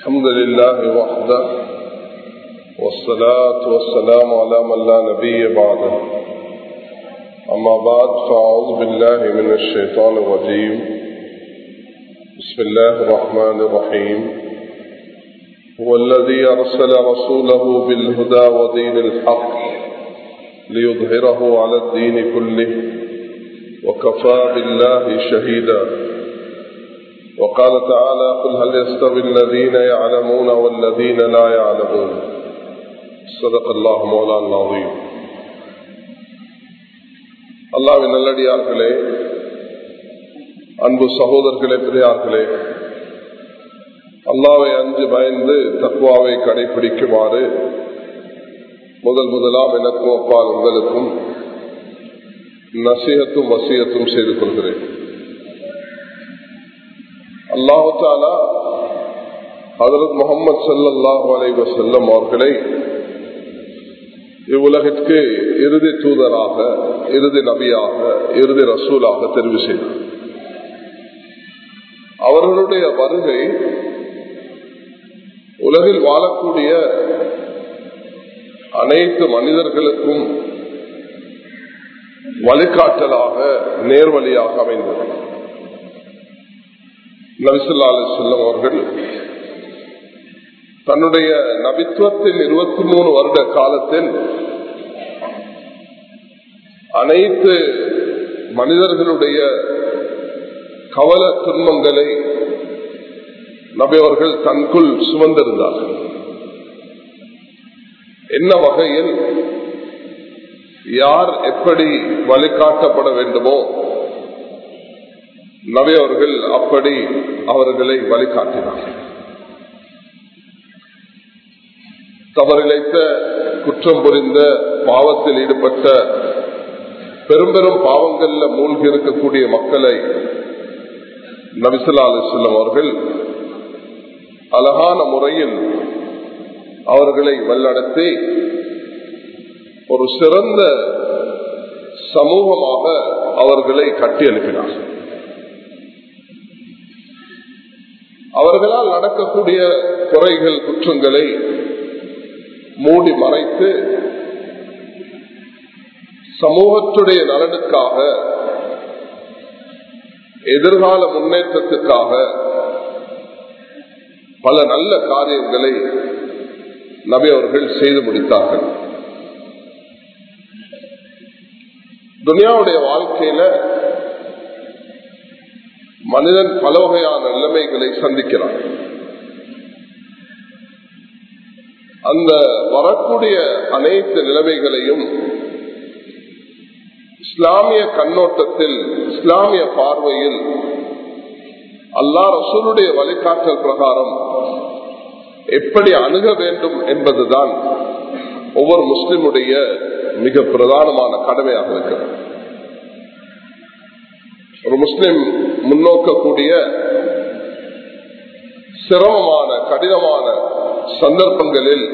الحمد لله وحده والصلاة والسلام على من لا نبي بعده أما بعد فأعوذ بالله من الشيطان الرجيم بسم الله الرحمن الرحيم هو الذي أرسل رسوله بالهدى ودين الحق ليظهره على الدين كله وكفى بالله شهيدا وقال تعالى قل هل يستوي الذين يعلمون والذين لا يعلمون صدق الله مولانا العظيم அல்லாவின் நல்லடியார்களே அன்பு சகோதரர்களே பெரியார்களே அல்லாவை அஞ்சு பயந்து தக்குவாவை கடைபிடிக்குமாறு முதல் முதலாம் எனக்கும் அப்பால் உங்களுக்கும் நசீகத்தும் வசியத்தும் செய்து கொள்கிறேன் அல்லாஹு தாலா ஹதரத் முகமது சல்லாஹூ அலை வசல்லம் அவர்களை இவ்வுலகிற்கு இறுதி தூதராக இறுதி நபியாக இறுதி ரசூலாக தெரிவு செய்தார் அவர்களுடைய வருகை உலகில் வாழக்கூடிய அனைத்து மனிதர்களுக்கும் வழிகாட்டலாக நேர்வழியாக அமைந்தது நபிசுல்லா அலி சொல்லம் அவர்கள் தன்னுடைய நபித்துவத்தின் இருபத்தி மூணு வருட காலத்தில் அனைத்து மனிதர்களுடைய கவல துன்பங்களை நபி அவர்கள் தன்குள் சுமந்திருந்தார்கள் என்ன வகையில் யார் எப்படி வழிகாட்டப்பட வேண்டுமோ நபி அவர்கள் அப்படி அவர்களை வழிகாட்டினார்கள் தவறிழைத்த குற்றம் புரிந்த பாவத்தில் ஈடுபட்ட பெரும் பெரும் பாவங்கள்ல மூழ்கி இருக்கக்கூடிய மக்களை நபிசுல்லா அலிஸ்லம் அவர்கள் அழகான முறையில் அவர்களை வல்லடத்தி ஒரு சிறந்த சமூகமாக அவர்களை கட்டி அனுப்பினார் அவர்களால் நடக்கக்கூடிய குறைகள் குற்றங்களை மூடி மறைத்து சமூகத்துடைய நலனுக்காக எதிர்கால முன்னேற்றத்துக்காக பல நல்ல காரியங்களை நபி அவர்கள் செய்து முடித்தார்கள் துனியாவுடைய வாழ்க்கையில மனிதன் பல வகையான நிலைமைகளை சந்திக்கிறான் அந்த வரக்கூடிய அனைத்து நிலைமைகளையும் இஸ்லாமிய கண்ணோட்டத்தில் இஸ்லாமிய பார்வையில் அல்லா ரசூலுடைய வழிகாட்டல் பிரகாரம் எப்படி அணுக வேண்டும் என்பதுதான் ஒவ்வொரு முஸ்லிமுடைய மிக பிரதானமான கடமையாக இருக்கிறது ஒரு முஸ்லிம் முன்னோக்கக்கூடிய சிரமமான கடினமான சந்தர்ப்பங்களில்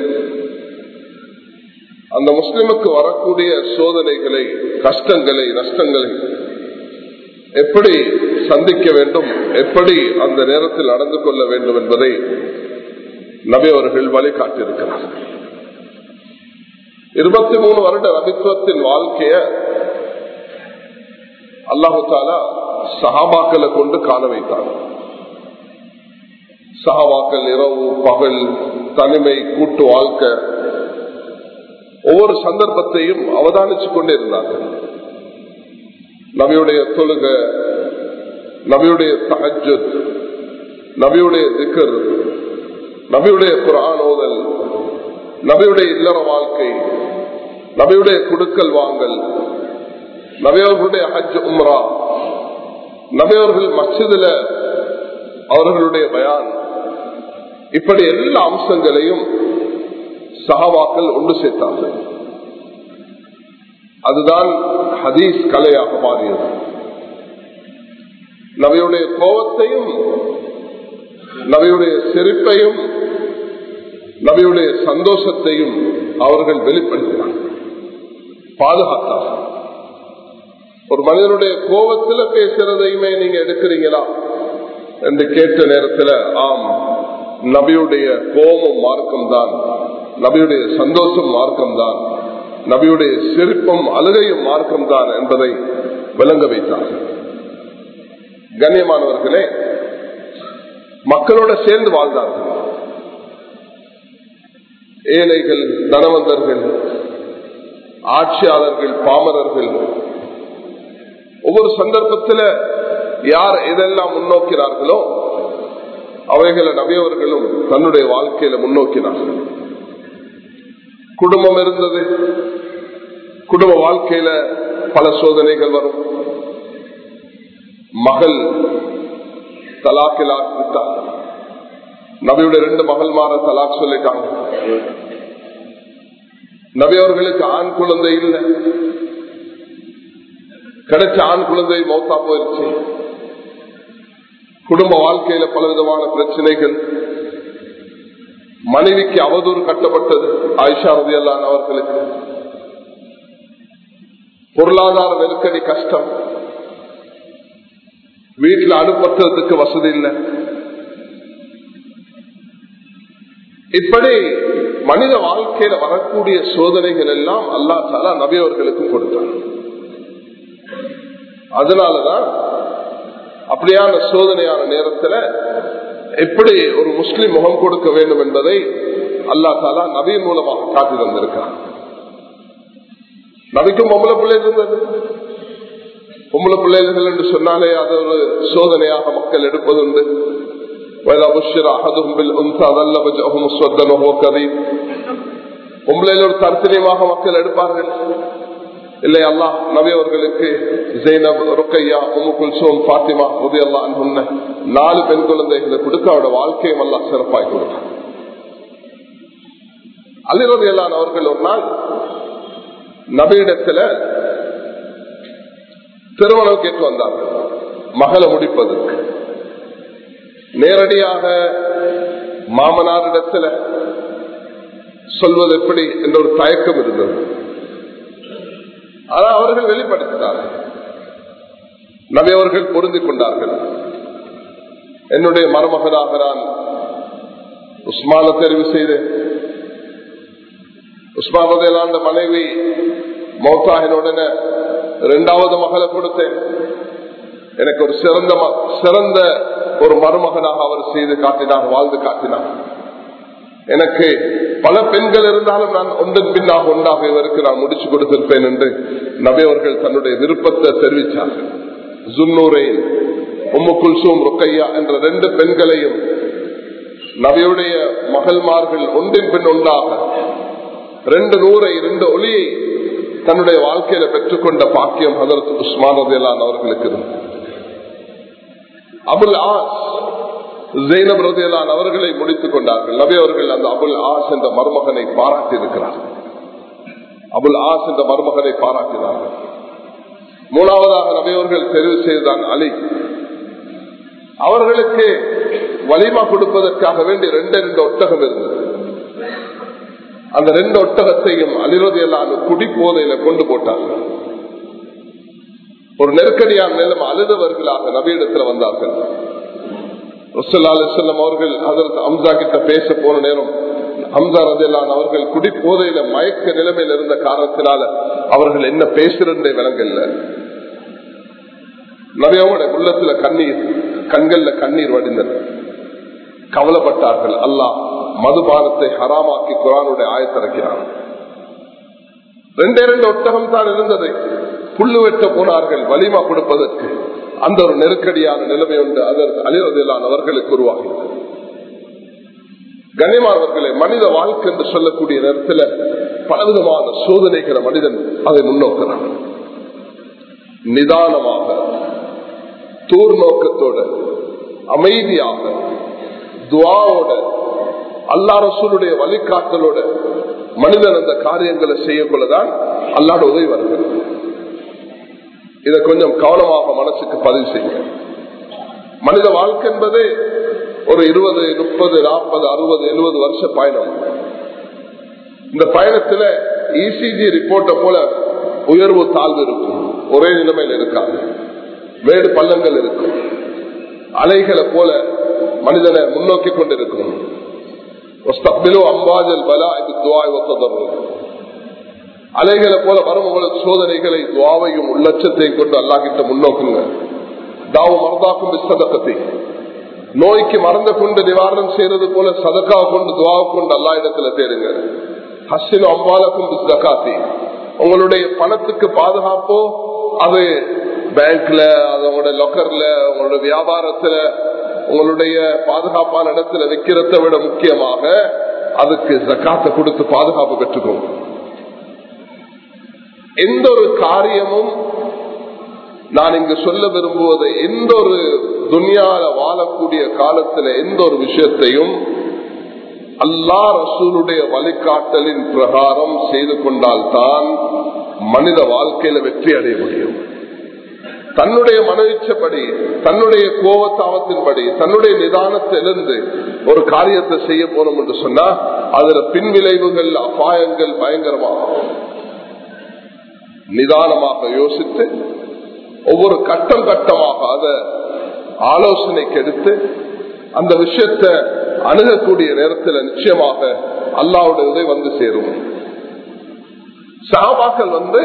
அந்த முஸ்லிமுக்கு வரக்கூடிய சோதனைகளை கஷ்டங்களை நஷ்டங்களை எப்படி சந்திக்க வேண்டும் எப்படி அந்த நேரத்தில் நடந்து கொள்ள வேண்டும் என்பதை நபி அவர்கள் வழிகாட்டியிருக்கிறார் இருபத்தி மூணு வருட நபித்துவத்தின் வாழ்க்கைய அல்லாஹு தாலா சஹாபாக்களை கொண்டு காண வைத்தார் சஹாபாக்கள் இரவு பகல் தனிமை கூட்டு வாழ்க்கை ஒவ்வொரு சந்தர்ப்பத்தையும் அவதானிச்சு கொண்டே இருந்தார்கள் நபியுடைய தொழுக நபியுடைய தகஜத் நபியுடைய திக்கர் நபியுடைய குரான் ஓதல் நபியுடைய இல்லற வாழ்க்கை நபியுடைய குடுக்கல் வாங்கல் நபியவர்களுடைய ஹஜ் உம்ரா நபியவர்கள் மசிதில அவர்களுடைய பயான் இப்படி எல்லா அம்சங்களையும் சஹாவாக்கள் ஒன்று சேர்த்தார்கள் அதுதான் ஹதீஸ் கலையாக மாறியது நவையுடைய கோபத்தையும் நவையுடைய சிரிப்பையும் நவையுடைய சந்தோஷத்தையும் அவர்கள் வெளிப்படுத்தினார் பாதுகாத்தார்கள் ஒரு மனிதனுடைய கோபத்துல பேசுறதையுமே நீங்க எடுக்கிறீங்களா என்று கேட்ட நேரத்தில் ஆம் நபியுடைய கோபம் மார்க்கம்தான் நபியுடைய சந்தோஷம் மார்க்கம்தான் நபியுடைய சிரிப்பும் அழுகையும் மார்க்கம்தான் என்பதை விளங்க வைத்தார்கள் கண்ணியமானவர்களே மக்களோட சேர்ந்து வாழ்ந்தார்கள் ஏழைகள் தனவந்தர்கள் ஆட்சியாளர்கள் பாமரர்கள் ஒவ்வொரு சந்தர்ப்பத்தில் யார் எதெல்லாம் முன்னோக்கிறார்களோ அவைகளை நபியவர்களும் தன்னுடைய வாழ்க்கையில முன்னோக்கினார்கள் குடும்பம் இருந்தது குடும்ப வாழ்க்கையில பல சோதனைகள் வரும் மகள் தலாக்கிலா விட்டார் நபியுடைய ரெண்டு மகள் மாற தலாக் சொல்லிட்டாங்க நபி அவர்களுக்கு ஆண் குழந்தை இல்லை கிடைச்ச ஆண் குழந்தை மௌத்தா போயிருச்சு குடும்ப வாழ்க்கையில பல விதமான பிரச்சனைகள் மனைவிக்கு அவதூறு கட்டப்பட்டது ஆயிஷா ரதியல்லான் அவர்களுக்கு பொருளாதார நெருக்கடி கஷ்டம் வீட்டில் அனுப்பத்துறதுக்கு வசதி இல்லை இப்படி மனித வாழ்க்கையில வரக்கூடிய சோதனைகள் எல்லாம் அல்லா தாலா நபியவர்களுக்கும் கொடுத்தார் அதனாலதான் அப்படியான சோதனையான நேரத்தில் எப்படி ஒரு முஸ்லிம் முகம் கொடுக்க வேண்டும் என்பதை அல்லா தாலா நபி மூலமாக காட்டி தந்திருக்கார் நபிக்கும் பொம்பளை பிள்ளை இருந்தது பொம்பளை பிள்ளைகள் என்று சொன்னாலே அது ஒரு சோதனையாக மக்கள் எடுப்பதுண்டு பொம்பளையில் ஒரு தர்த்தனியமாக மக்கள் எடுப்பார்கள் இல்லை அல்லா நபி அவர்களுக்கு ஜெய்னப் ருக்கையா உமு குல்சோம் பாத்திமா உதய அல்லா அன்புன்ன நாலு பெண் குழந்தைகளை கொடுக்க அவரோட வாழ்க்கையும் எல்லாம் சிறப்பாய் கொடுத்தார் அலிரதி அல்லான் அவர்கள் ஒரு நாள் நபியிடத்துல திருமணம் கேட்டு வந்தார்கள் மகளை முடிப்பதற்கு நேரடியாக மாமனாரிடத்துல சொல்வது எப்படி என்ற ஒரு தயக்கம் இருந்தது ஆனால் அவர்கள் வெளிப்படுத்தினார்கள் நபி அவர்கள் பொருந்தி கொண்டார்கள் என்னுடைய மருமகனாக நான் உஸ்மான தெரிவு செய்தேன் உஸ்மானதையிலாண்ட மனைவி மௌத்தாகினுடனே இரண்டாவது மகளை கொடுத்தேன் எனக்கு ஒரு சிறந்த சிறந்த ஒரு மருமகனாக அவர் செய்து காட்டினார் வாழ்ந்து காட்டினார் எனக்கு பல பெண்கள் இருந்தாலும் நான் ஒன்றன் பின்னாக ஒன்றாக இவருக்கு நான் முடிச்சு கொடுத்திருப்பேன் என்று நபி அவர்கள் தன்னுடைய விருப்பத்தை தெரிவித்தார்கள் ஜுன்னூரை உம்மு குல்சூம் ருக்கையா என்ற ரெண்டு பெண்களையும் நபியுடைய மகள்மார்கள் ஒன்றின் பின் ஒன்றாக ரெண்டு நூறை ரெண்டு ஒளியை தன்னுடைய வாழ்க்கையில பெற்றுக்கொண்ட பாக்கியம் ஹதரத் உஸ்மான் ரதியலான் அவர்களுக்கு இருந்தது அபுல் ஆஸ் ஜெயினப் ரதியலான் அவர்களை முடித்துக் கொண்டார்கள் நபி அவர்கள் அந்த அபுல் ஆஸ் என்ற மருமகனை பாராட்டி இருக்கிறார்கள் அபுல் ஆஸ் என்ற மருமகனை பாராட்டினார்கள் மூணாவதாக நபி அவர்கள் தெரிவு செய்தான் அலி அவர்களுக்கு வலிமா கொடுப்பதற்காக வேண்டி ரெண்டு ரெண்டு ஒட்டகம் இருந்தது அந்த ரெண்டு ஒட்டகத்தையும் அலிரதியெல்லாம் குடி போதையில கொண்டு போட்டார்கள் ஒரு நெருக்கடியான நிலம் அழுதவர்களாக நபியிடத்தில் வந்தார்கள் ரசல்லாஸ்லம் அவர்கள் அதற்கு அம்சா கிட்ட பேச போன நேரம் ஹம்சா ரதிலான் அவர்கள் குடி போதையில மயக்க நிலைமையில் இருந்த காரணத்தினால அவர்கள் என்ன பேசுறதே விளங்கல்ல நபியோட உள்ளத்துல கண்ணீர் கண்கள்ல கண்ணீர் வடிந்தது கவலைப்பட்டார்கள் அல்லாஹ் மதுபானத்தை ஹராமாக்கி குரானுடைய ஆயத்திறக்கிறான் ரெண்டே ரெண்டு ஒட்டகம் தான் இருந்தது புல்லு வெட்ட போனார்கள் வலிமா கொடுப்பதற்கு அந்த ஒரு நெருக்கடியான நிலைமை உண்டு அதற்கு அலிரதிலான் அவர்களுக்கு உருவாகியது கண்ணியமானவர்களே மனித வாழ்க்கை என்று சொல்லக்கூடிய நேரத்தில் பலவிதமான சோதனைகிற மனிதன் அதை முன்னோக்கிறான் நிதானமாக தூர் நோக்கத்தோட அமைதியாக துவாவோட அல்லா ரசூலுடைய வழிகாட்டலோட மனிதன் அந்த காரியங்களை செய்யக்கொள்ளதான் அல்லாட உதவி வருகிறது இதை கொஞ்சம் கவனமாக மனசுக்கு பதிவு செய்ய மனித வாழ்க்கை என்பது ஒரு இருபது முப்பது நாற்பது அறுபது எழுபது வருஷ பயணம் இந்த பயணத்துல இசிஜி ரிப்போர்ட்டை போல உயர்வு தாழ்வு இருக்கும் ஒரே நிலைமையில் இருக்காது வேடு பள்ளங்கள் இருக்கும் அலைகளை போல மனிதனை முன்னோக்கி கொண்டிருக்கும் அம்பாஜல் பலா இது துவாய் ஒத்ததர்வு அலைகளை போல வரும் உங்களுக்கு சோதனைகளை துவாவையும் உள்ளட்சத்தையும் கொண்டு அல்லாஹிட்ட முன்னோக்குங்க தாவு மறந்தாக்கும் விசதக்கத்தை நோய்க்கு மறந்து கொண்டு நிவாரணம் செய்யறது போல சதக்காவை கொண்டு துவாவை கொண்டு அல்லா இடத்துல தேடுங்க ஹசின் அம்பாலக்கும் விசதக்காத்தி உங்களுடைய பணத்துக்கு பாதுகாப்போ அது பேங்க்ல அதோட லொக்கர்ல உங்களோட வியாபாரத்துல உங்களுடைய பாதுகாப்பான இடத்துல வைக்கிறத விட முக்கியமாக அதுக்கு ஜக்காத்தை கொடுத்து பாதுகாப்பு பெற்றுக்கோங்க எந்த ஒரு காரியமும் நான் இங்கு சொல்ல விரும்புவது எந்த ஒரு துனியால வாழக்கூடிய காலத்துல எந்த ஒரு விஷயத்தையும் அல்லா ரசூலுடைய வழிகாட்டலின் பிரகாரம் செய்து கொண்டால்தான் மனித வாழ்க்கையில வெற்றி அடைய முடியும் தன்னுடைய மனவிச்சப்படி தன்னுடைய கோபத்தாவத்தின்படி தன்னுடைய நிதானத்திலிருந்து ஒரு காரியத்தை செய்ய போனோம் என்று சொன்னா அதுல பின்விளைவுகள் அபாயங்கள் பயங்கரமாகும் நிதானமாக யோசித்து ஒவ்வொரு கட்டம் கட்டமாக அத ஆலோசனைக்கு எடுத்து அந்த விஷயத்த அணுகக்கூடிய நேரத்தில் நிச்சயமாக அல்லாவுடைய உதவி வந்து சேரும் சாபாக்கள் வந்து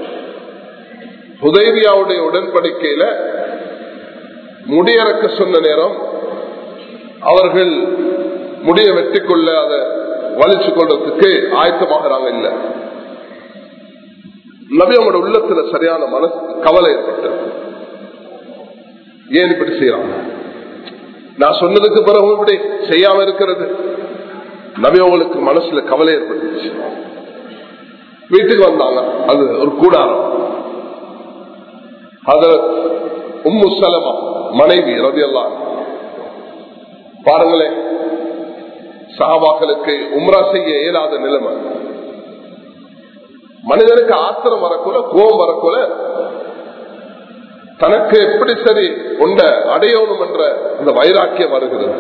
உதவியாவுடைய உடன்படிக்கையில முடியறக்க சொன்ன நேரம் அவர்கள் முடிய வெட்டி கொள்ள அதை வலிச்சு கொள்றதுக்கு ஆயத்தமாகறாங்க இல்லை நபி அவங்களோட உள்ளத்துல சரியான மனசு கவலை ஏற்பட்டது ஏன் இப்படி செய்யறாங்க நான் சொன்னதுக்கு பிறகு இப்படி செய்யாம இருக்கிறது நபி அவங்களுக்கு மனசுல கவலை ஏற்பட்டுச்சு வீட்டுக்கு வந்தாங்க அது ஒரு கூடாரம் அத உம்மு சலமா மனைவி ரவி எல்லாம் பாருங்களேன் சகாபாக்களுக்கு உம்ரா செய்ய இயலாத நிலைமை மனிதனுக்கு ஆத்திரம் வரக்குள்ள கோபம் வரக்குள்ள தனக்கு எப்படி சரி உண்ட அடையணும் என்ற அந்த வைராக்கியம் வருகிறது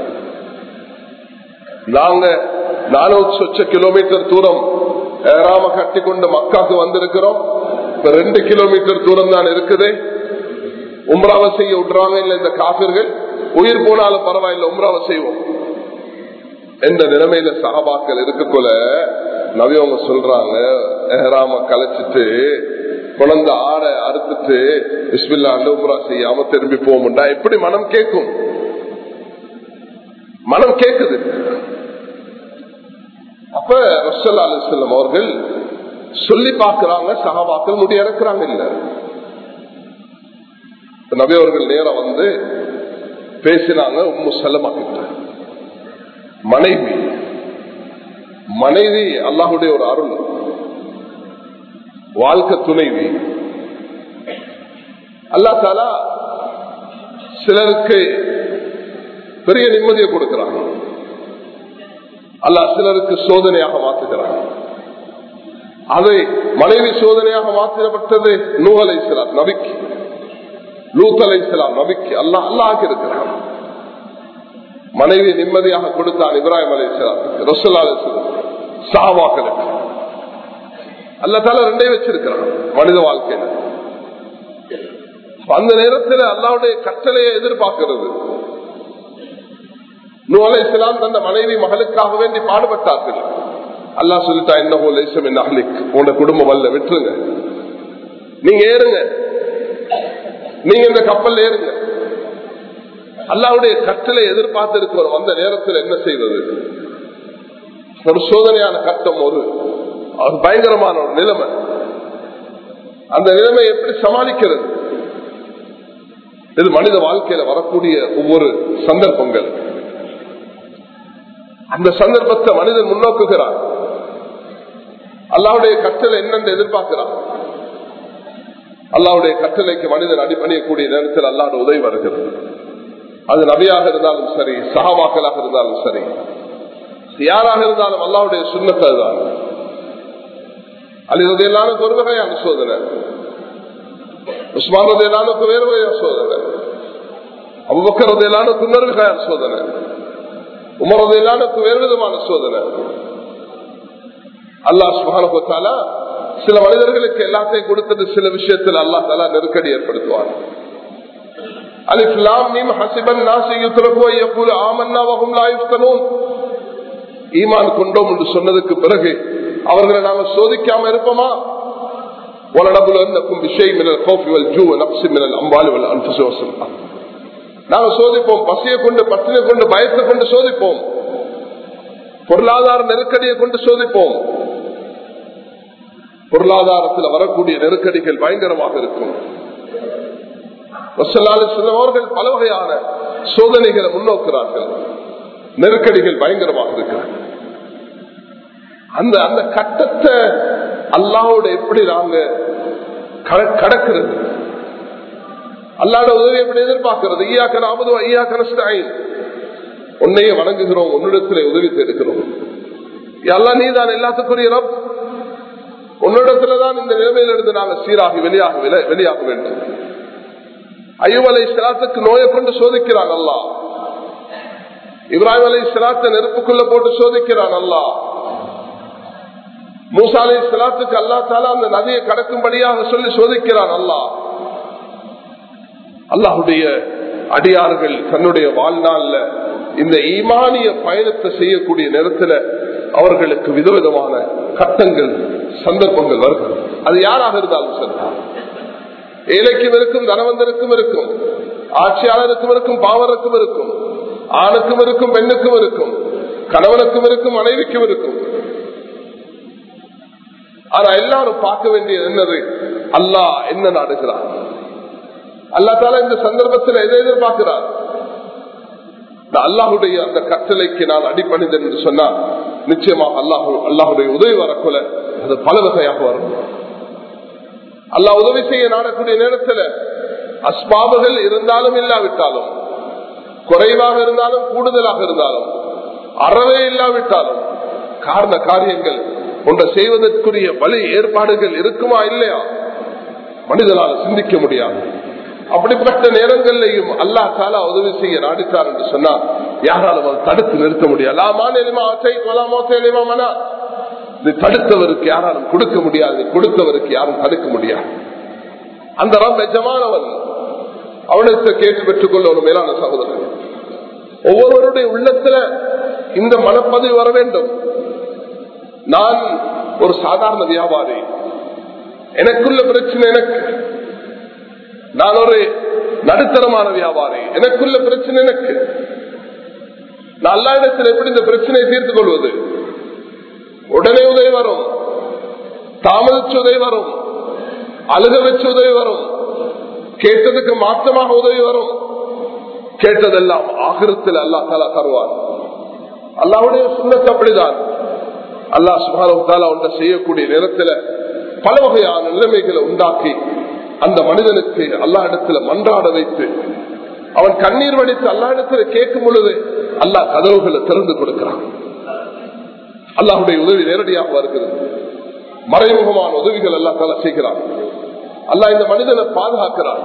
நாங்க நானூத்தி சொச்ச கிலோமீட்டர் தூரம் ஏறாம கட்டி கொண்டு மக்காக்கு வந்திருக்கிறோம் இப்ப ரெண்டு கிலோமீட்டர் தூரம் தான் இருக்குது உம்ராவை செய்ய விடுறாங்க இல்ல இந்த காபிர்கள் உயிர் போனாலும் பரவாயில்ல உம்ராவை செய்வோம் எந்த நிலைமையில சகபாக்கள் இருக்கக்குள்ள நவியவங்க சொல்றாங்க எஹராம கலைச்சிட்டு குழந்தை ஆட அறுத்துட்டு பிஸ்மில்லா அண்டோபுரா செய்யாம திரும்பி போகும்டா எப்படி மனம் கேட்கும் மனம் கேக்குது அப்ப ரசல்லா அலிஸ்லம் அவர்கள் சொல்லி பார்க்கிறாங்க சகாபாக்கள் முடி இறக்குறாங்க இல்ல நபி அவர்கள் நேரம் வந்து பேசினாங்க உம்மு செல்லமா கிட்ட மனைவி மனைவி அல்லாஹுடைய ஒரு அருள் வாழ்க்கை துணைவி அல்லா தாலா சிலருக்கு பெரிய நிம்மதியை கொடுக்கிறாங்க அல்லா சிலருக்கு சோதனையாக மாற்றுகிறாங்க அதை மனைவி சோதனையாக மாற்றப்பட்டது நூகலை இஸ்லாம் நபிக்கு லூத்தலை இஸ்லாம் நபிக்கு அல்லா அல்லாஹ் இருக்கிறான் மனைவி நிம்மதியாக கொடுத்தான் இப்ராஹிம் அலி இஸ்லாம் ரசோல்லா அலி சாவாக்களுக்கு அல்ல தால ரெண்டே வச்சிருக்கிறான் மனித வாழ்க்கையில அந்த நேரத்தில் அல்லாவுடைய கட்டளையை எதிர்பார்க்கிறது நூலை இஸ்லாம் தந்த மனைவி மகளுக்காக வேண்டி பாடுபட்டார்கள் அல்லா சொல்லிட்டா என்ன போல என்ன அகலிக் உன குடும்பம் அல்ல விட்டுருங்க நீங்க ஏறுங்க நீங்க இந்த கப்பல் ஏறுங்க அல்லாவுடைய கட்டளை எதிர்பார்த்து இருக்கிறோம் அந்த நேரத்தில் என்ன செய்வது ஒரு சோதனையான கட்டம் ஒரு பயங்கரமான ஒரு நிலைமை அந்த நிலைமை எப்படி சமாளிக்கிறது இது மனித வாழ்க்கையில வரக்கூடிய ஒவ்வொரு சந்தர்ப்பங்கள் அந்த சந்தர்ப்பத்தை மனிதன் முன்னோக்குகிறான் அல்லாவுடைய கட்டளை என்னென்று எதிர்பார்க்கிறான் அல்லாவுடைய கட்டளைக்கு மனிதன் அடிப்பணியக்கூடிய நேரத்தில் அல்லாட உதவி வருகிறது அது நபியாக இருந்தாலும் சரி சகாமாக்களாக இருந்தாலும் சரி யாராக இருந்தாலும் அல்லாவுடைய சுண்ணத்தை தான் அல்லது எல்லாருக்கும் ஒரு வகையான சோதனை உஸ்மான் எல்லாருக்கு வேறு வகையான சோதனை அவ்வக்கர் எல்லாருக்கும் இன்னொரு வகையான சோதனை உமரது எல்லாருக்கும் வேறு விதமான சோதனை அல்லாஹ் சுகானத்தால சில மனிதர்களுக்கு எல்லாத்தையும் கொடுத்தது சில விஷயத்தில் அல்லா தாலா நெருக்கடி ஏற்படுத்துவார் ஈமான் கொண்டோம் என்று சொன்னதுக்கு பிறகு அவர்களை நாங்கள் சோதிக்காம இருப்போமா وَلَنَبْلُوَنَّكُمْ بِشَيْءٍ مِنَ الْخَوْفِ وَالْجُوعِ وَنَقْصٍ مِنَ الْأَمْوَالِ وَالْأَنفُسِ وَالثَّمَرَاتِ நாங்கள் சோதிப்போம் பசியை கொண்டு பட்டினை கொண்டு பயத்தை கொண்டு சோதிப்போம் பொருளாதார நெருக்கடியை கொண்டு சோதிப்போம் பொருளாதாரத்தில் வரக்கூடிய நெருக்கடிகள் பயங்கரமாக இருக்கும் அவர்கள் பல வகையான சோதனைகளை முன்னோக்கிறார்கள் நெருக்கடிகள் பயங்கரமாக இருக்கிறார்கள் அந்த அந்த கட்டத்தை அல்லாவோட எப்படி நாங்க கடக்கிறது அல்லாட உதவி எப்படி எதிர்பார்க்கிறது ஈயாக்கன அமுது ஐயாக்கன ஸ்டாயின் உன்னையே வணங்குகிறோம் உன்னிடத்திலே உதவி தேடுகிறோம் எல்லாம் நீ தான் எல்லாத்துக்குரிய ரப் உன்னிடத்துலதான் இந்த நிலைமையிலிருந்து நாங்கள் சீராகி வெளியாக வெளியாக வேண்டும் ஐயூப் அலை சிலாத்துக்கு நோயை கொண்டு சோதிக்கிறான் அல்லா இப்ராஹிம் அலை சிலாத்தை நெருப்புக்குள்ள போட்டு சோதிக்கிறான் அல்லா மூசா அலை சிலாத்துக்கு அல்லா தாலா அந்த நதியை கடக்கும்படியாக சொல்லி சோதிக்கிறான் அல்லா அல்லாஹுடைய அடியார்கள் தன்னுடைய வாழ்நாள்ல இந்த ஈமானிய பயணத்தை செய்யக்கூடிய நேரத்தில் அவர்களுக்கு விதவிதமான கட்டங்கள் சந்தர்ப்பங்கள் வருகிறது அது யாராக இருந்தாலும் சரி ஏழைக்கும் இருக்கும் தனவந்தருக்கும் இருக்கும் ஆட்சியாளருக்கும் இருக்கும் பாவருக்கும் இருக்கும் ஆணுக்கும் இருக்கும் பெண்ணுக்கும் இருக்கும் கணவனுக்கும் இருக்கும் மனைவிக்கும் இருக்கும் ஆனா எல்லாரும் பார்க்க வேண்டியது என்னது அல்லாஹ் என்ன நாடுகிறார் அல்லா தால இந்த சந்தர்ப்பத்தில் எதை எதிர்பார்க்கிறார் அல்லாஹுடைய அந்த கட்டளைக்கு நான் அடிப்பணிந்தேன் என்று சொன்னால் நிச்சயமாக அல்லாஹு அல்லாஹுடைய உதவி வரக்குள்ள அது பல வகையாக வரும் அல்லாஹ் உதவி செய்ய நாடக்கூடிய நேரத்தில் அஸ்பாபுகள் இருந்தாலும் இல்லாவிட்டாலும் குறைவாக இருந்தாலும் கூடுதலாக இருந்தாலும் அறவே இல்லாவிட்டாலும் காரண காரியங்கள் ஒன்றை செய்வதற்குரிய வழி ஏற்பாடுகள் இருக்குமா இல்லையா மனிதனால் சிந்திக்க முடியாது அப்படிப்பட்ட நேரங்களிலையும் அல்லா தாலா உதவி செய்ய நாடித்தார் என்று சொன்னால் யாராலும் அதை தடுத்து நிறுத்த முடியாது இது தடுத்தவருக்கு யாராலும் கொடுக்க முடியாது கொடுத்தவருக்கு யாரும் தடுக்க முடியாது அந்த ரம் எஜமானவன் அவனுக்கு கேட்டு பெற்றுக் கொள்ள ஒரு மேலான சகோதரன் ஒவ்வொருவருடைய உள்ளத்துல இந்த மனப்பதிவு வர வேண்டும் நான் ஒரு சாதாரண வியாபாரி எனக்குள்ள பிரச்சனை எனக்கு நான் ஒரு நடுத்தரமான வியாபாரி எனக்குள்ள பிரச்சனை எனக்கு நல்ல இடத்தில் எப்படி இந்த பிரச்சனையை தீர்த்துக் கொள்வது உடனே உதவி வரும் தாமதிச்சு உதவி வரும் அழுக வச்சு உதவி வரும் கேட்டதுக்கு மாற்றமாக உதவி வரும் கேட்டதெல்லாம் ஆகிரத்தில் அல்லா தாலா தருவார் அல்லாவுடைய சுண்ணத்து அப்படிதான் அல்லா சுபாரா ஒன்றை செய்யக்கூடிய நேரத்தில் பல வகையான நிலைமைகளை உண்டாக்கி அந்த மனிதனுக்கு அல்லா இடத்துல மன்றாட வைத்து அவன் கண்ணீர் வடித்து அல்லா இடத்துல கேட்கும் பொழுது அல்லா கதவுகளை திறந்து கொடுக்கிறான் அல்லாஹுடைய உதவி நேரடியாக வருகிறது மறைமுகமான உதவிகள் எல்லாம் தலை செய்கிறான் அல்லா இந்த மனிதனை பாதுகாக்கிறான்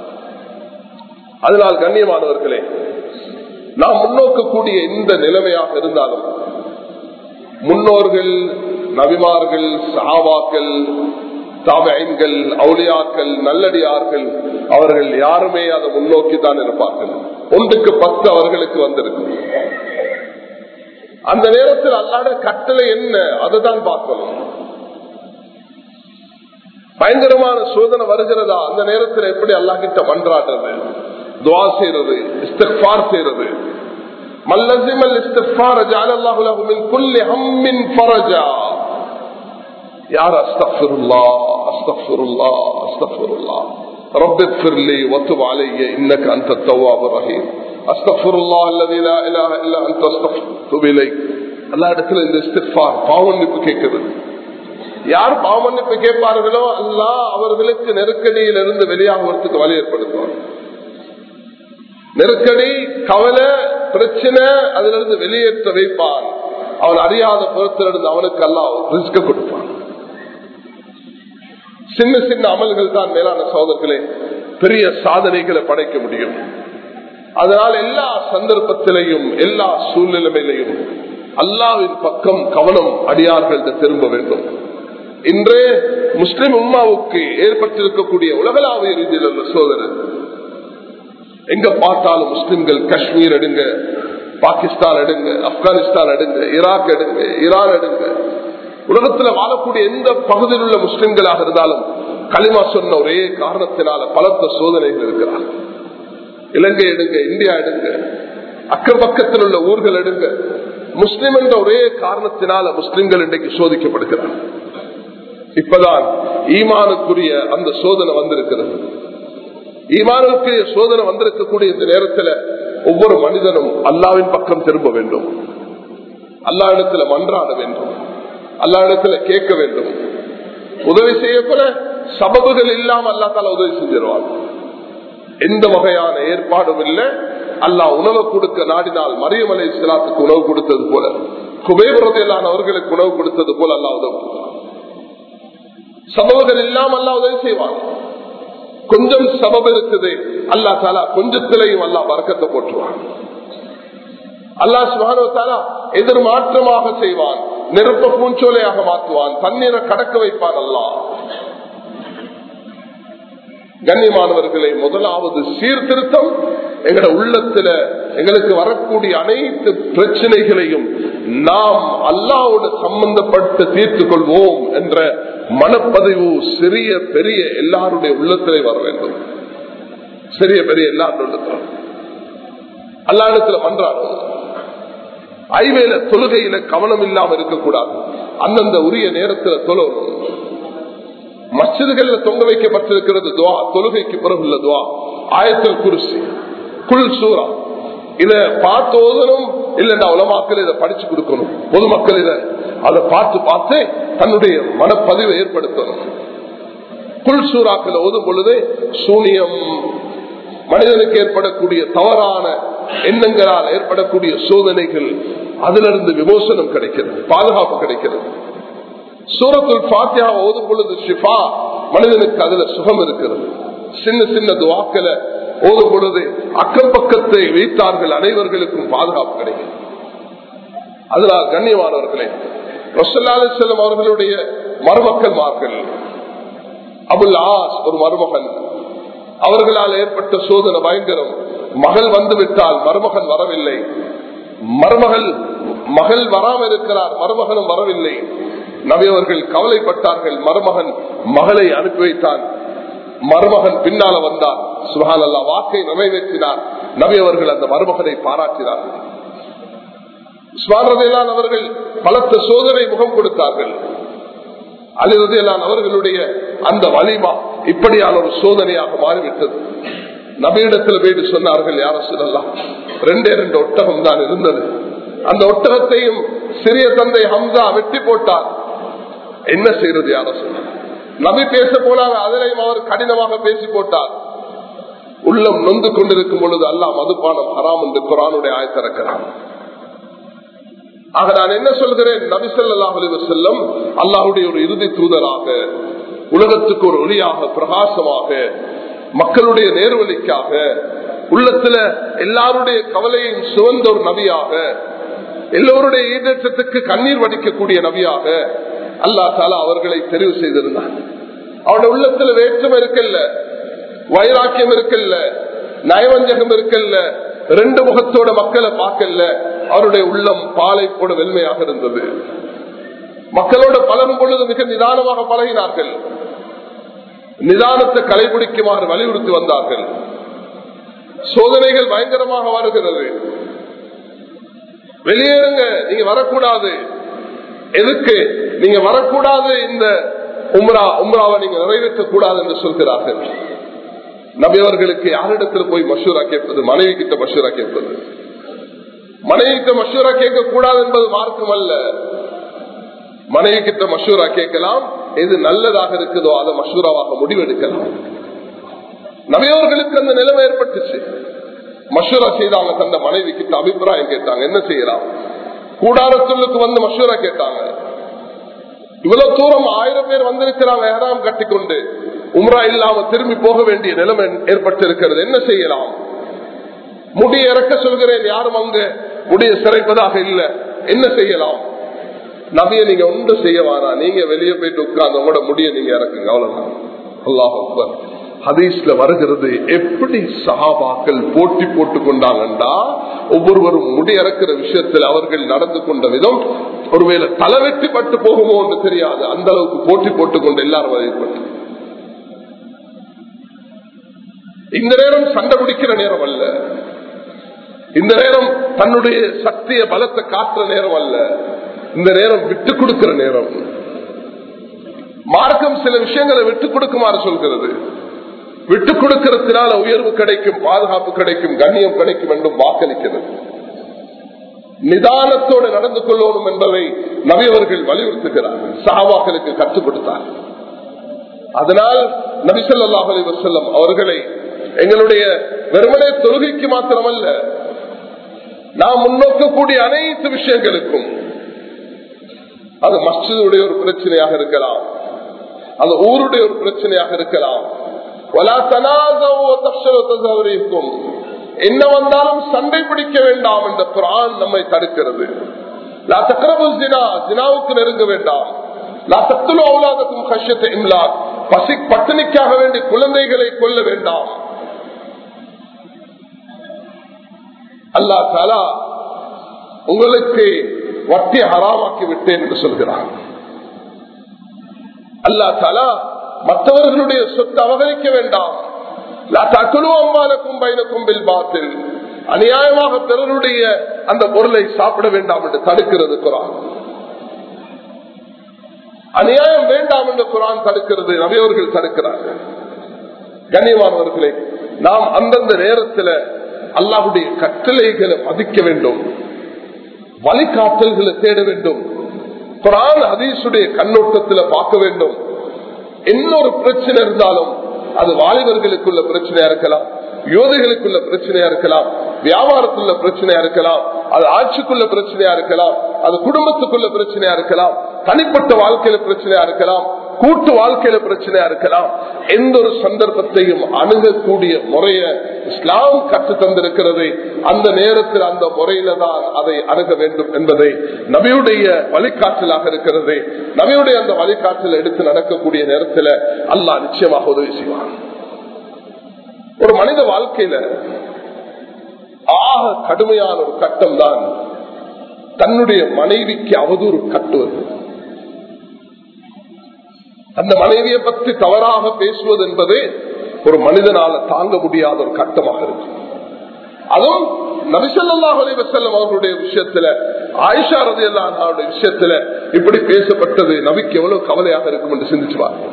அதனால் கண்ணியமானவர்களே நாம் முன்னோக்கக்கூடிய இந்த நிலைமையாக இருந்தாலும் முன்னோர்கள் நபிமார்கள் சாவாக்கள் தாபைன்கள் அவுளியாக்கள் நல்லடியார்கள் அவர்கள் யாருமே அதை முன்னோக்கி தான் இருப்பார்கள் ஒன்றுக்கு பத்து அவர்களுக்கு வந்திருக்கும் அந்த நேரத்தில் அல்லாட கட்டளை என்ன அதை தான் பார்க்கணும் பயங்கரமான சோதனை வருகிறதா அந்த நேரத்தில் எப்படி அல்லா கிட்ட மன்றாடுறது துவா செய்யறது இஸ்திஃபார் செய்யறது மல்லசிம் அல் இஸ்திஃபார் ஜஅல அல்லாஹு லஹு மின் குல்லி ஹம்மின் ஃபரஜா யார் அஸ்தக்ஃபிருல்லாஹ் அஸ்தக்ஃபிருல்லாஹ் அஸ்தக்ஃபிருல்லாஹ் رب اغفر لي وتب علي انك انت التواب الرحيم استغفر الله الذي لا اله الا انت استغفر اليك எல்லா இடத்துல இந்த இஸ்திஃபார் பாவமன்னிப்பு கேட்கிறது யார் பாவமன்னிப்பு கேட்பார்களோ அல்லா அவர்களுக்கு நெருக்கடியில் இருந்து வெளியாகுவதற்கு வழி ஏற்படுத்துவார் நெருக்கடி கவலை பிரச்சனை அதிலிருந்து வெளியேற்ற வைப்பான் அவன் அறியாத புறத்திலிருந்து அவனுக்கு எல்லாம் ரிஸ்க கொடுப்பான் சின்ன சின்ன அமல்கள் தான் மேலான சோதர்களே பெரிய சாதனைகளை படைக்க முடியும் அதனால் எல்லா சந்தர்ப்பத்திலையும் எல்லா சூழ்நிலைமையிலையும் அல்லாவின் பக்கம் கவனம் அடியார்கள் திரும்ப வேண்டும் இன்றே முஸ்லிம் உம்மாவுக்கு ஏற்பட்டிருக்கக்கூடிய உலகளாவிய ரீதியில் உள்ள சோதனை எங்க பார்த்தாலும் முஸ்லிம்கள் காஷ்மீர் எடுங்க பாகிஸ்தான் எடுங்க ஆப்கானிஸ்தான் எடுங்க ஈராக் எடுங்க ஈரான் எடுங்க உலகத்துல வாழக்கூடிய எந்த பகுதியில் உள்ள முஸ்லிம்களாக இருந்தாலும் களிமா சொன்ன ஒரே காரணத்தினால பலத்த சோதனைகள் இருக்கிறார் இலங்கை எடுங்க இந்தியா எடுங்க அக்கம் பக்கத்தில் உள்ள ஊர்கள் எடுங்க முஸ்லிம் என்ற ஒரே காரணத்தினால முஸ்லிம்கள் இன்றைக்கு சோதிக்கப்படுகிறார் இப்பதான் ஈமானுக்குரிய அந்த சோதனை வந்திருக்கிறது ஈமானுக்குரிய சோதனை வந்திருக்கக்கூடிய இந்த நேரத்தில் ஒவ்வொரு மனிதனும் அல்லாவின் பக்கம் திரும்ப வேண்டும் அல்லா இடத்துல மன்றாட வேண்டும் அல்லா இடத்துல கேட்க வேண்டும் உதவி செய்யப்பட சபபுகள் இல்லாம அல்லா தால உதவி செஞ்சிருவாங்க எந்த வகையான ஏற்பாடும் இல்லை அல்லாஹ் உணவு கொடுக்க நாடினால் மரியமலை இஸ்லாத்துக்கு உணவு கொடுத்தது போல குபேபுரத்திலான அவர்களுக்கு உணவு கொடுத்தது போல அல்லா உதவு சபபுகள் இல்லாம அல்லா உதவி செய்வாங்க கொஞ்சம் சபபு இருக்குது அல்லா தாலா கொஞ்சத்திலையும் அல்லா வர்க்கத்தை போட்டுருவான் அல்லா சுபானுவத்தாலா எதிர்மாற்றமாக செய்வான் நெருப்ப பூஞ்சோலையாக மாற்றுவான் தண்ணீரை கடக்க வைப்பான் அல்லா கண்ணியமானவர்களை முதலாவது சீர்திருத்தம் எங்களோட உள்ளத்துல எங்களுக்கு வரக்கூடிய அனைத்து பிரச்சனைகளையும் நாம் அல்லாவோடு சம்பந்தப்பட்டு தீர்த்து கொள்வோம் என்ற மனப்பதிவு சிறிய பெரிய எல்லாருடைய உள்ளத்திலே வர வேண்டும் சிறிய பெரிய எல்லாருடைய உள்ளத்துல அல்லா இடத்துல பண்றாங்க ஐவேல தொழுகையில கவனம் இல்லாம இருக்கக்கூடாது அந்தந்த உரிய நேரத்தில் தொழணும் மசிதுகள்ல தொங்க வைக்கப்பட்டிருக்கிறது துவா தொழுகைக்கு பிறகு உள்ள துவா ஆயத்தில் குருசி குல் சூரா இத பார்த்து ஓதணும் இல்லைன்னா உலமாக்கள் இதை படிச்சு கொடுக்கணும் பொதுமக்கள் இதை அதை பார்த்து பார்த்து தன்னுடைய மனப்பதிவை ஏற்படுத்தணும் குல் சூறாக்கள் ஓதும் பொழுது சூனியம் மனிதனுக்கு ஏற்படக்கூடிய தவறான எண்ணங்களால் ஏற்படக்கூடிய சோதனைகள் அதிலிருந்து விமோசனம் கிடைக்கிறது பாதுகாப்பு கிடைக்கிறது சூரத்துல் பாத்தியா ஓதும் பொழுது ஷிஃபா மனிதனுக்கு அதுல சுகம் இருக்கிறது சின்ன சின்ன துவாக்களை ஓதும் பொழுது அக்கம் பக்கத்தை வைத்தார்கள் அனைவர்களுக்கும் பாதுகாப்பு கிடைக்கும் அதனால் கண்ணியமானவர்களே ரசல்லாலி செல்லம் அவர்களுடைய மருமக்கள்மார்கள் அபுல் ஆஸ் ஒரு மருமகன் அவர்களால் ஏற்பட்ட சோதனை பயங்கரம் மகள் வந்து விட்டால் மருமகன் வரவில்லை மருமகள் மகள் வராமல் இருக்கிறார் மருமகனும் வரவில்லை நபியவர்கள் கவலைப்பட்டார்கள் மருமகன் மகளை அனுப்பி வைத்தான் மருமகன் பின்னால வந்தார் சுகான் அல்லா வாக்கை நிறைவேற்றினார் நபியவர்கள் அந்த மருமகனை பாராட்டினார்கள் சுவாரதையிலான் அவர்கள் பலத்த சோதனை முகம் கொடுத்தார்கள் அலிரதையிலான் அவர்களுடைய அந்த வலிமா இப்படியான ஒரு சோதனையாக மாறிவிட்டது நபியிடத்தில் போயிட்டு சொன்னார்கள் யார சொல்லலாம் ரெண்டே ரெண்டு ஒட்டகம் தான் இருந்தது அந்த ஒட்டகத்தையும் சிறிய தந்தை ஹம்சா வெட்டி போட்டார் என்ன செய்யறது யார சொல்ல நபி பேச போனாங்க அதிலையும் அவர் கடினமாக பேசி போட்டார் உள்ளம் நொந்து கொண்டிருக்கும் பொழுது அல்லா மதுபானம் ஹராம் என்று குரானுடைய ஆயத்திறக்கிறான் ஆக நான் என்ன சொல்கிறேன் நபிசல்லாஹ் செல்லம் அல்லாஹுடைய ஒரு இறுதி தூதராக உலகத்துக்கு ஒரு ஒளியாக பிரகாசமாக மக்களுடைய நேர்வழிக்காக உள்ளத்துல எல்லாருடைய கவலையும் சுவந்த ஒரு நபியாக எல்லோருடைய ஈடேற்றத்துக்கு கண்ணீர் வடிக்கக்கூடிய நபியாக அல்லா தாலா அவர்களை தெரிவு செய்திருந்தார் அவருடைய உள்ளத்துல வேற்றுமை இருக்கல்ல வைராக்கியம் இருக்கல்ல நயவஞ்சகம் இருக்கல்ல ரெண்டு முகத்தோட மக்களை பார்க்கல அவருடைய உள்ளம் பாலை போட வெண்மையாக இருந்தது மக்களோட பலரும் பொழுது மிக நிதானமாக பழகினார்கள் நிதானத்தை கடைபிடிக்குமாறு வலியுறுத்தி வந்தார்கள் சோதனைகள் பயங்கரமாக வருகிறது வெளியேறுங்க நீங்க வரக்கூடாது எதுக்கு நீங்க வரக்கூடாது இந்த உம்ரா உம்ராவை நீங்க நிறைவேற்ற கூடாது என்று சொல்கிறார்கள் நபியவர்களுக்கு யாரிடத்தில் போய் மஷூரா கேட்பது மனைவி கிட்ட மஷூரா கேட்பது மனைவி கிட்ட மஷூரா கேட்க கூடாது என்பது மார்க்கம் அல்ல மனைவி கிட்ட மஷூரா கேட்கலாம் எது நல்லதாக இருக்குதோ அதை மஷூராவாக முடிவெடுக்கலாம் நபியவர்களுக்கு அந்த நிலைமை ஏற்பட்டுச்சு மஷூரா செய்தாங்க தந்த மனைவி கிட்ட அபிப்பிராயம் கேட்டாங்க என்ன செய்யலாம் கூடாரத்துள்ளுக்கு வந்து மஷூரா கேட்டாங்க இவ்வளவு தூரம் ஆயிரம் பேர் வந்திருக்கிறாங்க ஏறாம் கட்டிக்கொண்டு உம்ரா இல்லாம திரும்பி போக வேண்டிய நிலைமை ஏற்பட்டிருக்கிறது என்ன செய்யலாம் முடிய இறக்க சொல்கிறேன் யாரும் அங்க முடிய சிறைப்பதாக இல்ல என்ன செய்யலாம் நபிய நீங்க ஒன்று செய்ய வாரா நீங்க வெளியே போயிட்டு உட்கார்ந்து உங்களோட முடிய நீங்க இறக்குங்க அவ்வளவுதான் அல்லாஹ் அக்பர் ஹதீஸ்ல வருகிறது எப்படி சஹாபாக்கள் போட்டி போட்டு கொண்டாங்கண்டா ஒவ்வொருவரும் முடியறக்கிற விஷயத்தில் அவர்கள் நடந்து கொண்ட விதம் ஒருவேளை தலைவெட்டி பட்டு போகுமோ என்று தெரியாது அந்த அளவுக்கு போட்டி போட்டுக் கொண்டு எல்லாரும் வழிபட்டு இந்த நேரம் சண்டை பிடிக்கிற நேரம் அல்ல இந்த நேரம் தன்னுடைய சக்திய பலத்தை காட்டுற நேரம் அல்ல இந்த நேரம் விட்டு கொடுக்கிற நேரம் மார்க்கம் சில விஷயங்களை விட்டு கொடுக்குமாறு சொல்கிறது விட்டு கொடுக்கிறதுனால உயர்வு கிடைக்கும் பாதுகாப்பு கிடைக்கும் கண்ணியம் கிடைக்கும் என்றும் வாக்களிக்கிறது நிதானத்தோடு நடந்து கொள்ளணும் என்பதை நபியவர்கள் வலியுறுத்துகிறார்கள் சஹாபாக்களுக்கு கற்றுக் கொடுத்தார் அதனால் நபிசல்லாஹ் அலி வசல்லம் அவர்களை எங்களுடைய வெறுமனே தொழுகைக்கு மாத்திரமல்ல நாம் முன்னோக்கக்கூடிய அனைத்து விஷயங்களுக்கும் அது மஸ்ஜிதுடைய ஒரு பிரச்சனையாக இருக்கலாம் அது ஊருடைய ஒரு பிரச்சனையாக இருக்கலாம் இருக்கும் என்ன வந்தாலும் சண்டை பிடிக்க வேண்டாம் என்ற குரான் நம்மை தடுக்கிறது ஜினாவுக்கு நெருங்க வேண்டாம் பசி பட்டினிக்காக வேண்டி குழந்தைகளை கொல்ல வேண்டாம் அல்லா தாலா உங்களுக்கு வட்டி ஹராமாக்கி விட்டேன் என்று சொல்கிறான் அல்லா தாலா மற்றவர்களுடைய சொத்து அபகரிக்க வேண்டாம் அம்மானுக்கும் பைனக்கும் பாத்தில் அநியாயமாக பிறருடைய அந்த பொருளை சாப்பிட வேண்டாம் என்று தடுக்கிறது குரான் அநியாயம் வேண்டாம் என்று குரான் தடுக்கிறது நபியவர்கள் தடுக்கிறார்கள் கண்ணியமானவர்களே நாம் அந்தந்த நேரத்தில் அல்லாவுடைய கட்டளைகளை மதிக்க வேண்டும் வழிகாட்டல்களை தேட வேண்டும் குரான் ஹதீசுடைய கண்ணோட்டத்தில் பார்க்க வேண்டும் இன்னொரு பிரச்சனை இருந்தாலும் அது வாலிபர்களுக்குள்ள பிரச்சனையா இருக்கலாம் யோதைகளுக்குள்ள பிரச்சனையா இருக்கலாம் வியாபாரத்துள்ள பிரச்சனையா இருக்கலாம் அது ஆட்சிக்குள்ள பிரச்சனையா இருக்கலாம் அது குடும்பத்துக்குள்ள பிரச்சனையா இருக்கலாம் தனிப்பட்ட வாழ்க்கையில பிரச்சனையா இருக்கலாம் கூட்டு வாழ்க்கையில பிரச்சனையா இருக்கலாம் எந்த ஒரு சந்தர்ப்பத்தையும் அணுகக்கூடிய முறைய இஸ்லாம் கற்று தந்திருக்கிறது அந்த நேரத்தில் அந்த முறையில தான் அதை அணுக வேண்டும் என்பதை நபியுடைய வழிகாட்டலாக இருக்கிறது நபியுடைய அந்த வழிகாட்டல் எடுத்து நடக்கக்கூடிய நேரத்தில் அல்லாஹ் நிச்சயமாக உதவி செய்வான் ஒரு மனித வாழ்க்கையில ஆக கடுமையான ஒரு கட்டம் தான் தன்னுடைய மனைவிக்கு அவதூறு கட்டுவது அந்த மனைவியை பற்றி தவறாக பேசுவது என்பது ஒரு மனிதனால தாங்க முடியாத ஒரு கட்டமாக இருக்கு அதுவும் நபிசல்லாஹ் அலிவசல்லம் அவர்களுடைய விஷயத்துல ஆயிஷா ரதி அல்லாவுடைய விஷயத்துல இப்படி பேசப்பட்டது நபிக்கு எவ்வளவு கவலையாக இருக்கும் என்று சிந்திச்சு பாருங்க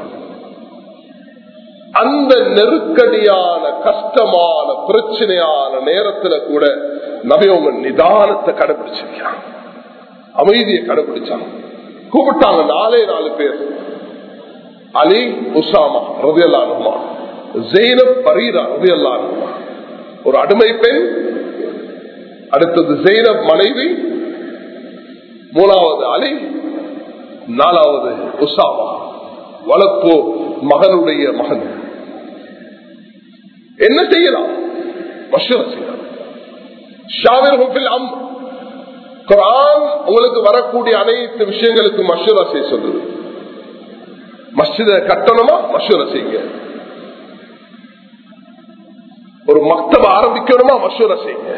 அந்த நெருக்கடியான கஷ்டமான பிரச்சனையான நேரத்துல கூட நபி அவங்க நிதானத்தை கடைபிடிச்சிருக்காங்க அமைதியை கடைபிடிச்சாங்க கூப்பிட்டாங்க நாலே நாலு பேர் அலி உசாமா ரவியல்லானுமா ஜெயினப் பரீரா ரவியல்லானுமா ஒரு அடிமை பெண் அடுத்தது ஜெயினப் மனைவி மூணாவது அலி நாலாவது உசாமா வளர்ப்போ மகனுடைய மகன் என்ன செய்யலாம் மஷூர செய்யலாம் அம் குரான் உங்களுக்கு வரக்கூடிய அனைத்து விஷயங்களுக்கு மஷூரா செய்ய சொல்லுது மஸ்ஜித கட்டணுமா மஷூர செய்யுங்க ஒரு மக்தப ஆரம்பிக்கணுமா மஷூர செய்யுங்க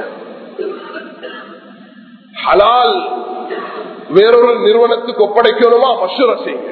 ஹலால் வேறொரு நிறுவனத்துக்கு ஒப்படைக்கணுமா மஷூர செய்யுங்க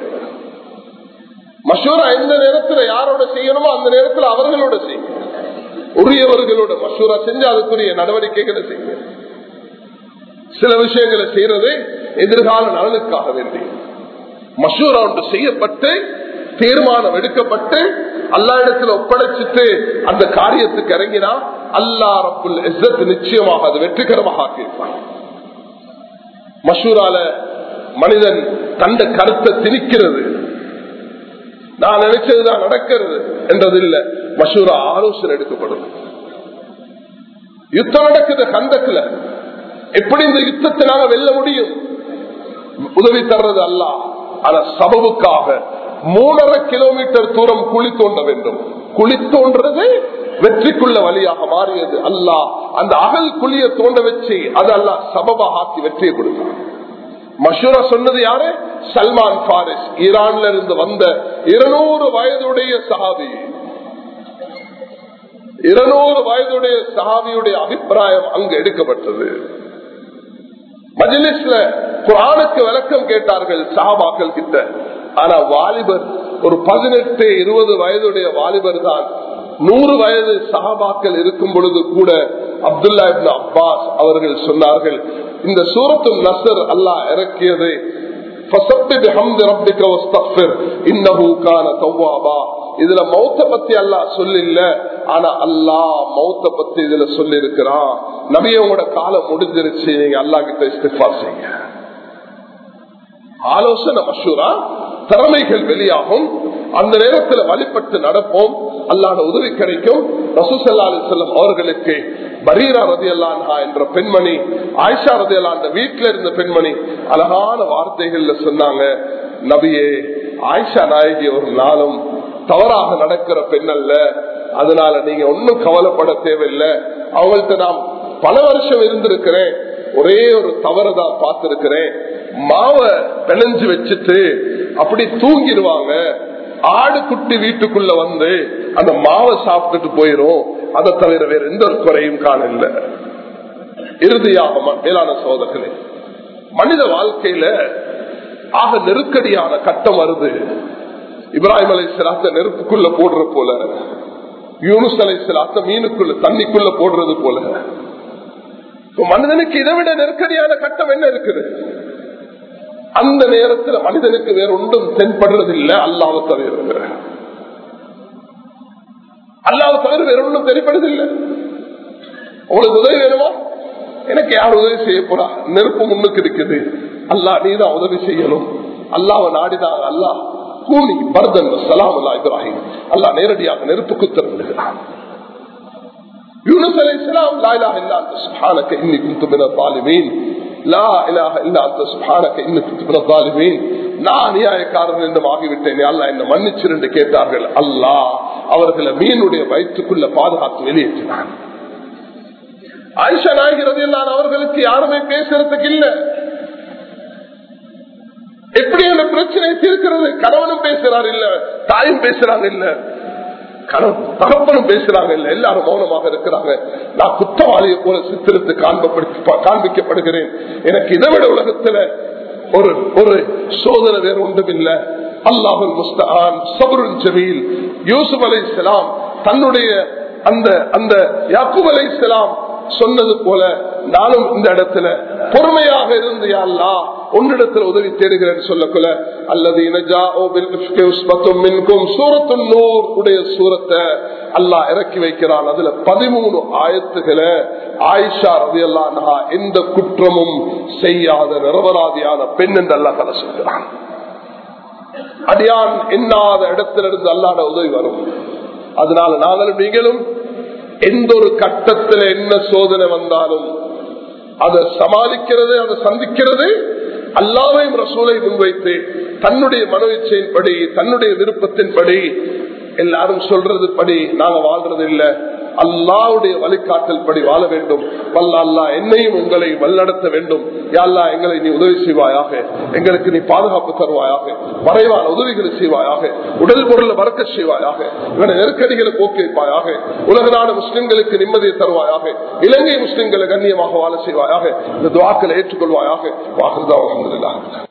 மஷூரா எந்த நேரத்தில் யாரோட செய்யணுமோ அந்த நேரத்தில் அவர்களோட செய்யுங்க உரியவர்களோட மஷூரா செஞ்சு அதுக்குரிய நடவடிக்கைகளை செய்யுங்க சில விஷயங்களை செய்யறது எதிர்கால நலனுக்காக வேண்டி மஷூரா ஒன்று செய்யப்பட்டு தீர்மானம் எடுக்கப்பட்டு அல்லா இடத்துல ஒப்படைச்சிட்டு அந்த காரியத்துக்கு இறங்கினா அல்லா ரப்புல் இஸ்ஸத் நிச்சயமாக அது வெற்றிகரமாக ஆக்கியிருப்பான் மஷூரால மனிதன் தந்த கருத்தை திணிக்கிறது நான் நினைச்சதுதான் நடக்கிறது என்றது இல்ல மஷூரா ஆலோசனை எடுக்கப்படும் யுத்தம் நடக்குது கந்தக்குல எப்படி இந்த யுத்தத்தை நாங்க வெல்ல முடியும் உதவி தர்றது அல்ல ஆனா சபவுக்காக மூணரை கிலோமீட்டர் தூரம் குழி தோண்ட வேண்டும் குழி தோன்றது வெற்றிக்குள்ள வழியாக மாறியது அல்லா அந்த அகல் குழிய தோண்ட வச்சு அது அல்ல சபபா ஆக்கி வெற்றியை கொடுத்தார் மஷூரா சொன்னது யாரு சல்மான் பாரிஸ் ஈரான்ல இருந்து வந்த இருநூறு வயதுடைய சஹாபி இருநூறு வயதுடைய சஹாபியுடைய அபிப்பிராயம் அங்கு எடுக்கப்பட்டது மஜிலிஸ்ல குரானுக்கு விளக்கம் கேட்டார்கள் சஹாபாக்கள் கிட்ட ஆனா வாலிபர் ஒரு பதினெட்டு இருபது வயதுடைய வாலிபர் தான் நூறு வயது சஹாபாக்கள் இருக்கும் பொழுது கூட அப்துல்லா இப்னு அப்பாஸ் அவர்கள் சொன்னார்கள் இந்த சூரத்து நசர் அல்லாஹ் இறக்கியது இதுல மௌத்த பத்தி அல்லா சொல்லில்ல ஆனா அல்லா மௌத்த பத்தி இதுல சொல்லி இருக்கிறான் நபியோட காலம் முடிஞ்சிருச்சு நீங்க அல்லா கிட்ட இஸ்திஃபா செய்யுங்க ஆலோசனை மஷூரா திறமைகள் வெளியாகும் அந்த நேரத்தில் வழிபட்டு நடப்போம் அல்லாத உதவி கிடைக்கும் ரசூசல்லா அலிசல்லம் அவர்களுக்கு பரீரா ரதி அல்லான்ஹா என்ற பெண்மணி ஆயிஷா ரதி அல்லாண்ட வீட்டில இருந்த பெண்மணி அழகான வார்த்தைகள்ல சொன்னாங்க நபியே ஆயிஷா நாயகி ஒரு நாளும் தவறாக நடக்கிற பெண் அல்ல அதனால நீங்க ஒன்னும் கவலைப்பட தேவையில்லை அவங்கள்ட்ட நான் பல வருஷம் இருந்திருக்கிறேன் ஒரே ஒரு தவறுதான் பார்த்திருக்கிறேன் மாவை பிணைஞ்சு வச்சுட்டு அப்படி தூங்கிடுவாங்க ஆடு குட்டி வீட்டுக்குள்ள வந்து அந்த மாவை சாப்பிட்டுட்டு போயிரும் அதை தவிர வேற எந்த ஒரு குறையும் காணல இறுதியாக மேலான சோதகர்களே மனித வாழ்க்கையில ஆக நெருக்கடியான கட்டம் வருது இப்ராஹிம் அலை சிலாத்த நெருப்புக்குள்ள போடுற போல யூனுஸ் அலை சிலாத்த மீனுக்குள்ள தண்ணிக்குள்ள போடுறது போல மனிதனுக்கு இதை விட நெருக்கடியான கட்டம் என்ன இருக்குது அந்த நேரத்தில் மனிதனுக்கு வேற ஒன்றும் தென்படுறது இல்லை அல்லாவை தவிர அல்லாவை தவிர வேற ஒன்றும் தென்படுறதில்லை உங்களுக்கு உதவி வேணுமா எனக்கு யார் உதவி செய்ய போறா நெருப்பு முன்னுக்கு இருக்குது அல்லா நீதான் உதவி செய்யணும் அல்லாவை நாடிதான் அல்லா கூலி பர்தன் சலாம் அல்லா இப்ராஹிம் அல்லா நேரடியாக நெருப்புக்கு திறந்துகிறான் யூனுஸ் அலை இஸ்லாம் லாயிலா இல்லா அந்த சுஹானக்க இன்னி குந்து மின தாலிமீன் லா இலாஹ இல்லா அந்த சுஹானக்க இன்னி குந்து மின தாலிமீன் நான் அநியாயக்காரன் என்று ஆகிவிட்டேன் அல்லா என்ன மன்னிச்சிரு என்று கேட்டார்கள் அல்லாஹ் அவர்களை மீனுடைய வயிற்றுக்குள்ள பாதுகாத்து வெளியேற்றினான் ஆயிஷா நாயகிறது எல்லாம் அவர்களுக்கு யாருமே பேசுறதுக்கு இல்ல எப்படி அந்த பிரச்சனை தீர்க்கிறது கணவனும் பேசுறாரு இல்ல தாயும் பேசுறாங்க இல்ல தகப்பனும் பேசுறாங்க இல்ல எல்லாரும் மௌனமாக இருக்கிறாங்க நான் குற்றவாளியை போல சித்திரத்து காண்பிக்கப்படுகிறேன் எனக்கு இதை விட உலகத்துல ஒரு ஒரு சோதனை வேற ஒன்றும் இல்ல அல்லாஹுல் முஸ்தான் சபருல் ஜமீல் யூசுப் அலை தன்னுடைய அந்த அந்த யாக்குப் அலை சொன்னது போல நானும் இந்த இடத்துல பொறுமையாக இருந்து யாழ்லா ஒன்றிடத்தில் உதவி தேடுகிறேன் சொல்லக்குள்ள அல்லது உடைய சூரத்தை அல்லா இறக்கி வைக்கிறான் அதுல பதிமூணு ஆயத்துகளை ஆயிஷா ரவி அல்லா எந்த குற்றமும் செய்யாத நிரபராதியான பெண் என்று அல்லா தலை சொல்கிறான் அடியான் எண்ணாத இடத்திலிருந்து அல்லாட உதவி வரும் அதனால நாங்களும் நீங்களும் எந்த ஒரு கட்டத்தில் என்ன சோதனை வந்தாலும் அதை சமாளிக்கிறது அதை சந்திக்கிறது அல்லாவையும் ரசூலை முன்வைத்து தன்னுடைய மனோ இச்சையின்படி தன்னுடைய விருப்பத்தின்படி எல்லாரும் சொல்றது படி நாங்க வாழ்றது இல்லை அல்லாவுடைய வழிகாட்டல் படி வாழ வேண்டும் வல்ல அல்லா என்னையும் உங்களை வல்லடத்த வேண்டும் யாழ்லா எங்களை நீ உதவி செய்வாயாக எங்களுக்கு நீ பாதுகாப்பு தருவாயாக மறைவான உதவிகளை செய்வாயாக உடல் பொருளை மறக்க செய்வாயாக இவனை நெருக்கடிகளை போக்கி வைப்பாயாக உலக நாடு முஸ்லிம்களுக்கு நிம்மதியை தருவாயாக இலங்கை முஸ்லிம்களை கண்ணியமாக வாழ செய்வாயாக இந்த துவாக்களை ஏற்றுக்கொள்வாயாக வாக்குதான்